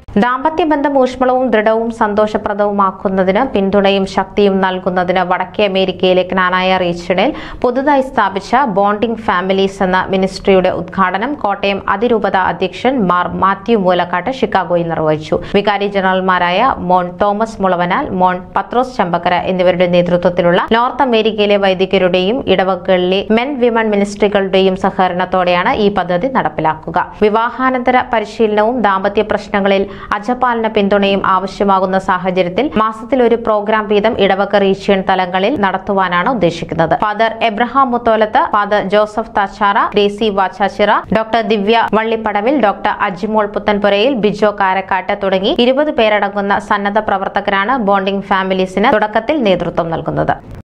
ദാമ്പത്യ ബന്ധം ഊഷ്മളവും ദൃഢവും സന്തോഷപ്രദവുമാക്കുന്നതിന് പിന്തുണയും ശക്തിയും നൽകുന്നതിന് വടക്കേ അമേരിക്കയിലെ ജ്ഞാനായ റീജിയണിൽ പുതുതായി സ്ഥാപിച്ച ബോണ്ടിംഗ് ഫാമിലീസ് എന്ന മിനിസ്ട്രിയുടെ ഉദ്ഘാടനം കോട്ടയം അതിരൂപത അധ്യക്ഷൻ മാർ മാത്യു മൂലക്കാട്ട് ഷിക്കാഗോയിൽ നിർവഹിച്ചു വികാരി ജനറൽമാരായ മോൺ തോമസ് മുളവനാൽ മോൺ പത്രോസ് ചമ്പക്കര എന്നിവരുടെ നേതൃത്വത്തിലുള്ള നോർത്ത് അമേരിക്കയിലെ വൈദികരുടെയും ഇടവകളിലെ മെൻ വിമൺ മിനിസ്ട്രികളുടെയും സഹകരണത്തോടെയാണ് ഈ പദ്ധതി നടപ്പിലാക്കുക വിവാഹാനന്തര പരിശീലനവും ദാമ്പത്യ പ്രശ്നങ്ങളിൽ അജപാലന പിന്തുണയും ആവശ്യമാകുന്ന സാഹചര്യത്തിൽ മാസത്തിൽ ഒരു പ്രോഗ്രാം വീതം ഇടവക റീജിയൻ തലങ്ങളിൽ നടത്തുവാനാണ് ഉദ്ദേശിക്കുന്നത് father Abraham Muthholath father Joseph Thachara Gracy Vachachira doctor Divya Vallippadavil doctor Ajimol Puthenpurayil Bijo Karakkatt തുടങ്ങി ഇരുപത് പേരടങ്ങുന്ന സന്നദ്ധ പ്രവർത്തകരാണ് ബോണ്ടിംഗ് ഫാമിലീസിന് തുടക്കത്തിൽ നേതൃത്വം നൽകുന്നത്